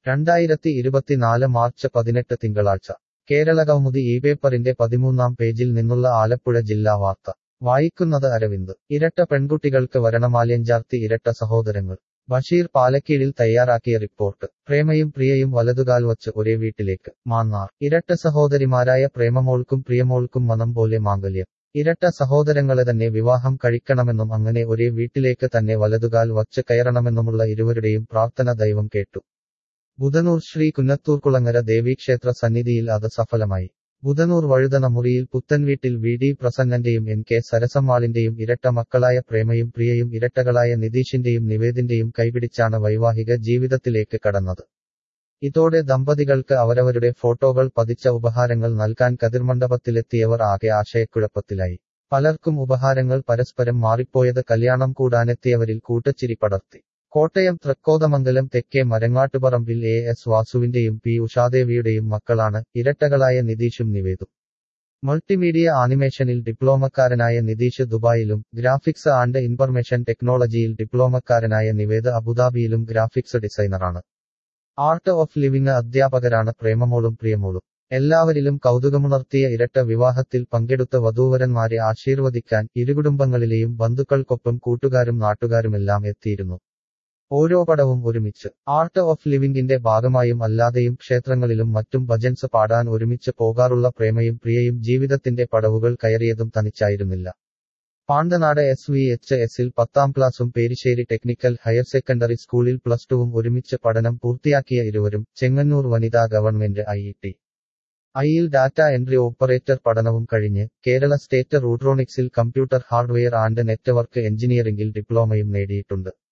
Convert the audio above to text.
രണ്ടായിരത്തി ഇരുപത്തിനാല് മാർച്ച് പതിനെട്ട് തിങ്കളാഴ്ച കേരള കൗമുദി ഈ പേപ്പറിന്റെ പതിമൂന്നാം പേജിൽ നിന്നുള്ള ആലപ്പുഴ ജില്ലാ വാർത്ത വായിക്കുന്നത് അരവിന്ദ് ഇരട്ട പെൺകുട്ടികൾക്ക് വരണമാല്യഞ്ചാർത്തി ഇരട്ട സഹോദരങ്ങൾ ബഷീർ പാലക്കീഴിൽ തയ്യാറാക്കിയ റിപ്പോർട്ട് പ്രേമയും പ്രിയയും വലതുകാൽ വച്ച് ഒരേ വീട്ടിലേക്ക് മാന്നാർ ഇരട്ട സഹോദരിമാരായ പ്രേമമോൾക്കും പ്രിയമോൾക്കും മനം പോലെ മാംഗല്യം ഇരട്ട സഹോദരങ്ങളെ തന്നെ വിവാഹം കഴിക്കണമെന്നും അങ്ങനെ ഒരേ വീട്ടിലേക്ക് തന്നെ വലതുകാൽ വച്ച് കയറണമെന്നുമുള്ള ഇരുവരുടെയും പ്രാർത്ഥന ദൈവം കേട്ടു ബുധനൂർ ശ്രീ കുന്നത്തൂർക്കുളങ്ങര ദേവീക്ഷേത്ര സന്നിധിയിൽ അത് സഫലമായി ബുധനൂർ വഴുതന മുറിയിൽ പുത്തൻവീട്ടിൽ വി ഡി പ്രസന്നന്റെയും എൻ കെ സരസമ്മാളിന്റെയും ഇരട്ട മക്കളായ പ്രേമയും പ്രിയയും ഇരട്ടകളായ നിതീഷിന്റെയും നിവേദിന്റെയും കൈപിടിച്ചാണ് വൈവാഹിക ജീവിതത്തിലേക്ക് കടന്നത് ഇതോടെ ദമ്പതികൾക്ക് അവരവരുടെ ഫോട്ടോകൾ പതിച്ച ഉപഹാരങ്ങൾ നൽകാൻ കതിർമണ്ഡപത്തിലെത്തിയവർ ആകെ ആശയക്കുഴപ്പത്തിലായി പലർക്കും ഉപഹാരങ്ങൾ പരസ്പരം മാറിപ്പോയത് കല്യാണം കൂടാനെത്തിയവരിൽ കൂട്ടച്ചിരി പടർത്തി കോട്ടയം തൃക്കോതമംഗലം തെക്കേ മരങ്ങാട്ടുപറമ്പിൽ എ എസ് വാസുവിന്റെയും പി ഉഷാദേവിയുടെയും മക്കളാണ് ഇരട്ടകളായ നിതീഷും നിവേദും മൾട്ടിമീഡിയ ആനിമേഷനിൽ ഡിപ്ലോമക്കാരനായ നിതീഷ് ദുബായിലും ഗ്രാഫിക്സ് ആൻഡ് ഇൻഫർമേഷൻ ടെക്നോളജിയിൽ ഡിപ്ലോമക്കാരനായ നിവേദ് അബുദാബിയിലും ഗ്രാഫിക്സ് ഡിസൈനറാണ് ആർട്ട് ഓഫ് ലിവിംഗ് അധ്യാപകരാണ് പ്രേമമോളും പ്രിയമോളും എല്ലാവരിലും കൗതുകമുണർത്തിയ ഇരട്ട വിവാഹത്തിൽ പങ്കെടുത്ത വധൂവരന്മാരെ ആശീർവദിക്കാൻ ഇരുകുടുംബങ്ങളിലെയും ബന്ധുക്കൾക്കൊപ്പം കൂട്ടുകാരും നാട്ടുകാരുമെല്ലാം എത്തിയിരുന്നു ഓരോ പടവും ഒരുമിച്ച് ആർട്ട് ഓഫ് ലിവിംഗിന്റെ ഭാഗമായും അല്ലാതെയും ക്ഷേത്രങ്ങളിലും മറ്റും ഭജൻസ് പാടാൻ ഒരുമിച്ച് പോകാറുള്ള പ്രേമയും പ്രിയയും ജീവിതത്തിന്റെ പടവുകൾ കയറിയതും തനിച്ചായിരുന്നില്ല പാണ്ടനാട് എസ് വി എച്ച് എസിൽ പത്താം ക്ലാസും പേരിശ്ശേരി ടെക്നിക്കൽ ഹയർ സെക്കൻഡറി സ്കൂളിൽ പ്ലസ് ടുവും ഒരുമിച്ച് പഠനം പൂർത്തിയാക്കിയ ഇരുവരും ചെങ്ങന്നൂർ വനിതാ ഗവൺമെന്റ് ഐ ടി ഐയിൽ ഡാറ്റ എൻട്രി ഓപ്പറേറ്റർ പഠനവും കഴിഞ്ഞ് കേരള സ്റ്റേറ്റ് റൂട്രോണിക്സിൽ കമ്പ്യൂട്ടർ ഹാർഡ്വെയർ ആൻഡ് നെറ്റ്വർക്ക് എഞ്ചിനീയറിംഗിൽ ഡിപ്ലോമയും നേടിയിട്ടുണ്ട്